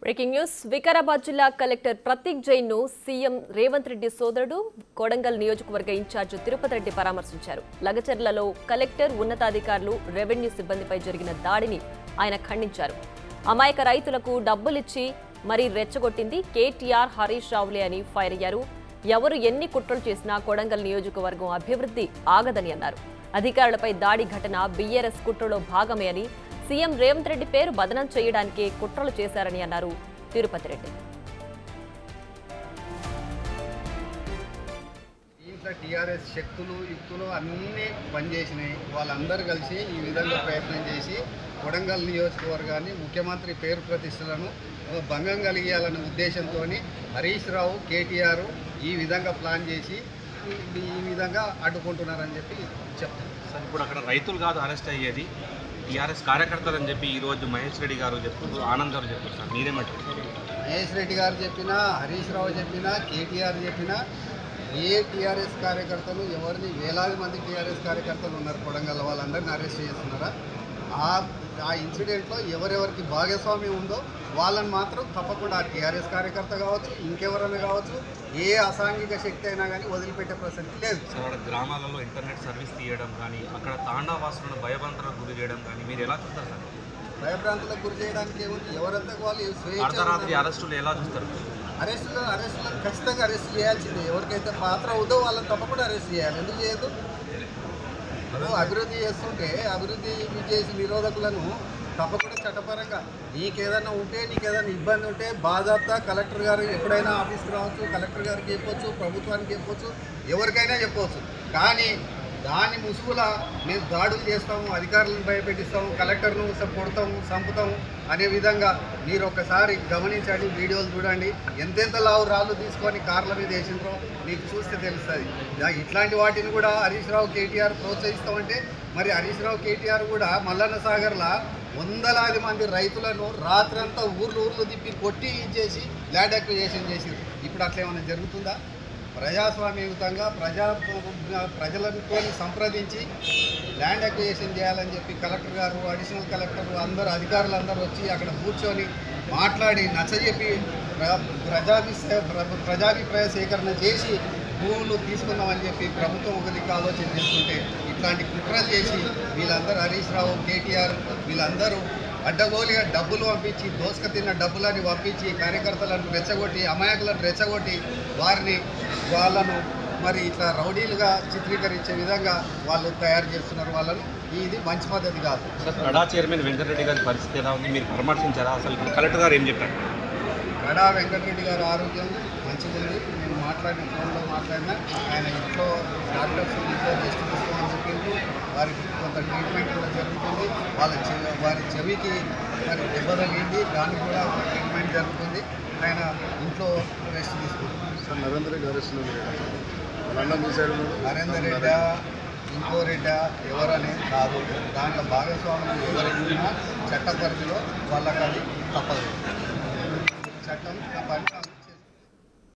breaking news Vikarabad జిల్లా collector Prateek Jain ను CM Revanth Reddy సోదరుడు కొడంగల్ నియోజకవర్గ ఇన్ఛార్జ్ తిరుపతి రెడ్డి పరామర్శించారు లగచర్లలో కలెక్టర్ ఉన్నతాధికారులు రెవెన్యూ సిబ్బందిపై జరిగిన దాడిని ఆయన ఖండించారు అమాయక రైతులకు డబ్బులిచ్చి మరీ రెచ్చగొట్టింది కేటీఆర్ హరీష్ రావులే అని ఫైర్ అయ్యారు ఎవరు ఎన్ని కుట్రలు చేసినా కొడంగల్ నియోజకవర్గం అభివృద్ధి ఆగదని అన్నారు అధికారులపై దాడి ఘటన బీఆర్ఎస్ కుట్రలో భాగమే అని సీఎం రేవంత్ రెడ్డి పేరు బదనం చేయడానికే కుట్రలు చేశారని అన్నారు తిరుపతి రెడ్డి దీంట్లో టీఆర్ఎస్ శక్తులు యుక్తులు అన్నీ పనిచేసినాయి వాళ్ళందరూ కలిసి ఈ విధంగా ప్రయత్నం చేసి కొడంగల్ నియోజకవర్గాన్ని ముఖ్యమంత్రి పేరు ప్రతిష్టలను భంగం కలిగేయాలనే ఉద్దేశంతో హరీష్ రావు కేటీఆర్ ఈ విధంగా ప్లాన్ చేసి ఈ- ఈ విధంగా అడ్డుకుంటున్నారని చెప్పి చెప్తాను సార్ ఇప్పుడు అక్కడ రైతులు కాదు అరెస్ట్ అయ్యేది టీఆర్ఎస్ కార్యకర్తలు అని చెప్పి ఈ రోజు మహేష్ రెడ్డి గారు చెప్తున్నారు ఆనంద్ గారు చెప్తున్నారు సార్ మీరేమంటారు మహేష్ రెడ్డి గారు చెప్పినా హరీష్ రావు చెప్పినా కేటీఆర్ చెప్పినా ఏ టీఆర్ఎస్ కార్యకర్తలు ఎవరిని వేలాది మంది టీఆర్ఎస్ కార్యకర్తలు ఉన్నారు కొడంగల్ వాళ్ళందరిని అరెస్ట్ చేస్తున్నారా ఆ ఆ ఇన్సిడెంట్లో ఎవరెవరికి భాగస్వామ్యం ఉందో వాళ్ళని మాత్రం తప్పకుండా ఆ టీఆర్ఎస్ కార్యకర్త కావచ్చు ఇంకెవరైనా కావచ్చు ఏ అసాంఘిక శక్తి అయినా కానీ వదిలిపెట్టే ప్రసక్తి లేదు సార్ అక్కడ గ్రామాలలో ఇంటర్నెట్ సర్వీస్ తీయడం కానీ అక్కడ తాండావాసులను భయభ్రాంతులకు గురి చేయడం కానీ మీరు ఎలా చూస్తారు సార్ భయభ్రాంతులకు గురి చేయడానికి ఏముంది ఎవరంతా వాళ్ళు స్వేచ్ఛ అర్ధరాత్రి అరెస్టులు ఎలా చూస్తారు అరెస్టులు అరెస్టులను ఖచ్చితంగా అరెస్ట్ చేయాల్సిందే ఎవరికైతే పాత్ర ఉందో వాళ్ళని తప్పకుండా అరెస్ట్ చేయాలి ఎందుకు చేయదు ఇప్పుడు అభివృద్ధి చేస్తుంటే అభివృద్ధి చేసి నిరోధకులను తప్పకుండా చట్టపరంగా నీకేదైనా ఉంటే నీకేదైనా ఇబ్బంది ఉంటే బాధాప్తా కలెక్టర్ గారు ఎప్పుడైనా ఆఫీస్కి రావచ్చు కలెక్టర్ గారికి చెప్పొచ్చు ప్రభుత్వానికి చెప్పొచ్చు ఎవరికైనా చెప్పవచ్చు కానీ దాని ముసుగుల మేము దాడులు చేస్తాము అధికారులను భయపెట్టిస్తాము కలెక్టర్ను స- కొడతాము చంపుతాము అనే విధంగా మీరు ఒక్కసారి గమనించండి వీడియోలు చూడండి ఎంతెంత లావు రాళ్ళు తీసుకొని కార్ల మీద వేసిండ్రో మీకు చూస్తే తెలుస్తుంది దా- ఇట్లాంటి వాటిని కూడా హరీష్ రావు కేటీఆర్ ప్రోత్సహిస్తామంటే మరి హరీష్ రావు కేటీఆర్ కూడా మల్లన్న సాగర్లా వందలాది మంది రైతులను రాత్రంతా ఊర్లు ఊర్లు తిప్పి కొట్టి ఇచ్చేసి ల్యాండ్ అక్విజేషన్ చేసి ఇప్పుడు అట్లా ఏమైనా జరుగుతుందా ప్రజాస్వామ్యయుతంగా ప్రజా ప్రజలతో సంప్రదించి ల్యాండ్ అక్విజేషన్ చేయాలని చెప్పి కలెక్టర్ గారు అడిషనల్ కలెక్టర్ అందరూ అధికారులు అందరూ వచ్చి అక్కడ కూర్చొని మాట్లాడి నచ్చజెప్పి ప్ర- ప్రజాభిప్రాయ ప్ర- ప్రజాభిప్రాయ సేకరణ చేసి భూములు తీసుకుందామని చెప్పి ప్రభుత్వం ఒక దిక్కు ఆలోచన చేస్తుంటే ఇట్లాంటి కుట్రలు చేసి వీళ్ళందరూ హరీష్ రావు కేటీఆర్ వీళ్ళందరూ అడ్డగోలుగా డబ్బులు పంపించి దోసుక తిన్న డబ్బులని పంపించి కార్యకర్తలను రెచ్చగొట్టి అమాయకులను రెచ్చగొట్టి వారిని వాళ్ళను మరి ఇట్లా రౌడీలుగా చిత్రీకరించే విధంగా వాళ్ళు తయారు చేస్తున్నారు వాళ్ళను ఇది మంచి పద్ధతి కాదు సార్ కడా చైర్మన్ వెంకటరెడ్డి గారి పరిస్థితి ఎలా ఉంది మీరు పరామర్శించారా అసలు ఇప్పుడు కలెక్టర్ గారు ఏం చెప్పారు గడా వెంకటరెడ్డి గారి ఆరోగ్యం మంచిగా ఉంది నేను మాట్లాడిన ఫోన్లో మాట్లాడినా ఆయన ఇంట్లో డాక్టర్స్ ఇంట్లో రెస్ట్ తీసుకోమని చెప్పిండ్రు వారికి కొంత ట్రీట్మెంట్ కూడా జరుగుతుంది వాళ్ళ చెవి వారి చెవికి మరి దెబ్బ తగిలింది దానికి కూడా ఒక ట్రీట్మెంట్ జరుగుతుంది ఆయన ఇంట్లో రెస్ట్ తీసుకుంటుంది సార్ నరేంద్ర రెడ్డి అరెస్ట్ వాళ్ళ అన్న మీ సైడ్ ఉన్నాడు నరేందర్ రెడ్డా ఇంకో రెడ్డా ఎవరనేది కాదు దాంట్లో భాగస్వామ్యం ఎవరైనా చట్ట పరిధిలో వాళ్ళకి అది తప్పదు చట్టం ఆ పని